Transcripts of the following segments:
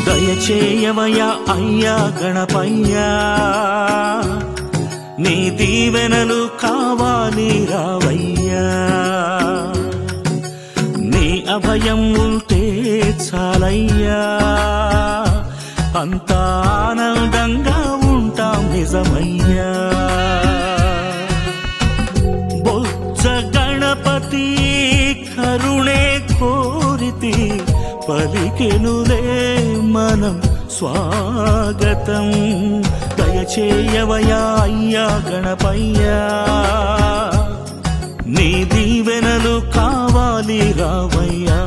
దయచేయవయ్యా అయ్యా గణపయ్యా నీ దీవెనలు కావాలి రావయ్యా నీ అభయం ఉంటే చాలయ్యా అంత ఆనందంగా ఉంటాం నిజమయ్యా బొజ్జ గణపతి కరుణే కోరితి పలికెనులే మనం స్వాగతం దయచేయవయా అయ్యా గణపయ్యా నీ దీవెనలు కావాలి రావయ్యా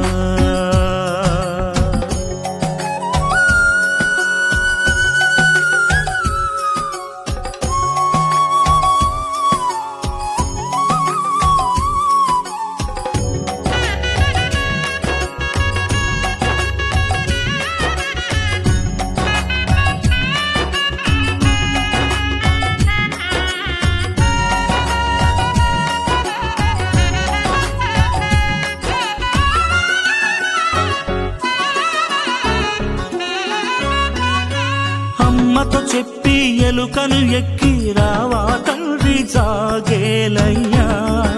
అమ్మతో చెప్పి ఎలుకను ఎక్కి రావా తండ్రి జాగేలయ్యా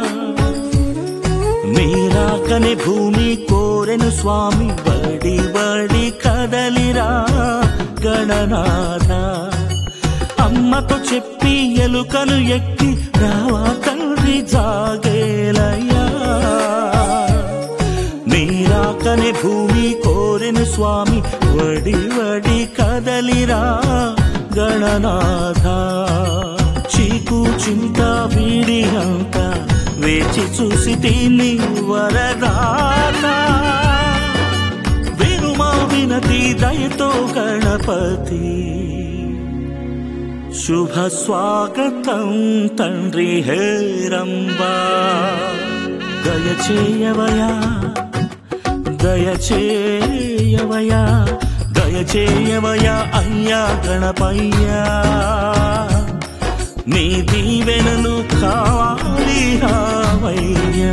మీరాకని భూమి కోరెను స్వామి బడి బడి కదలిరా గణనాథ అమ్మతో చెప్పి ఎలుకను ఎక్కి రావా తండ్రి జాగేలయ్యా నీరాకని భూమి కోరెను స్వామి వడి వడి కదలిరా గణనాథ చీకు చింత వీడి అంత వేచి చూసి తిని వరదాత వినుమా వినతి దయతో గణపతి శుభ స్వాగతం తండ్రి హేరంబా దయచేయవయా దయచేయవయా దయచేయవయా అయ్యా గణపయ్యా నీ దీవెనలు కావాలి రావయ్యా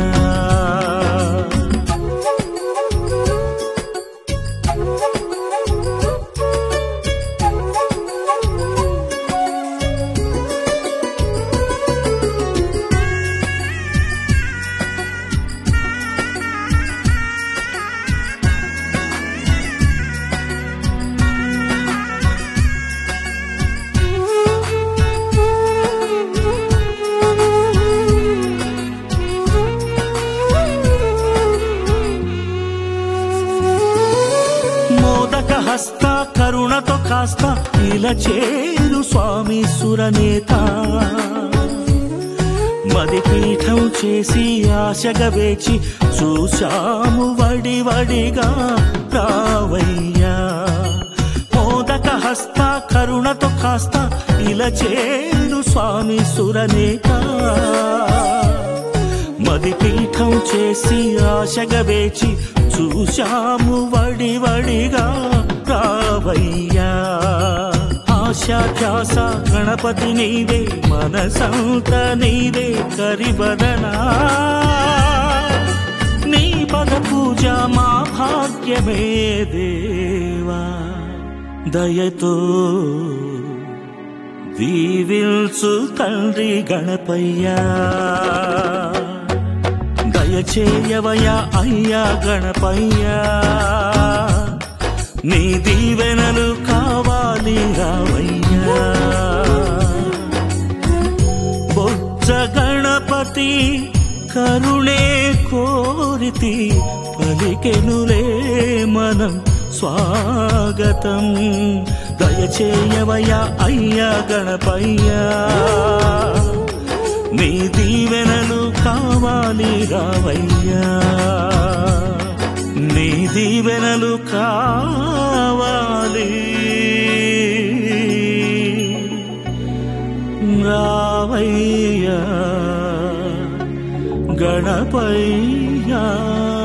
మోదక హస్త కరుణతో కాస్త ఇలా చేరు స్వామి సురనేత మది పీఠం చేసి ఆశగా వేచి చూశాము వడి వడిగా రావయ్యా మోదక హస్త కరుణతో కాస్త ఇలా చేరు స్వామి సురనేత మది పీఠం చేసి ఆశగా వేచి చూశాము వడి వడిగా రావయ్యా ఆశా ధ్యాస గణపతి నీవే మనసంత నీవే కరిబదనా నీ పద పూజ మా భాగ్యమే దేవా దయతో దీవిల్చు తండ్రి గణపయ్యా దయచేయవయా అయ్యా గణపయ్యా నీ దీవెనలు కావాలి రావయ్యా బొజ్జ గణపతి కరుణే కోరితి పలికెనులే మనం స్వాగతం దయచేయవయ్యా అయ్యా గణపయ్యా నీ దీవెనలు కావాలి రావయ్యా నీ దీవెనలు కావాలి రావయ్యా గణపయ్యా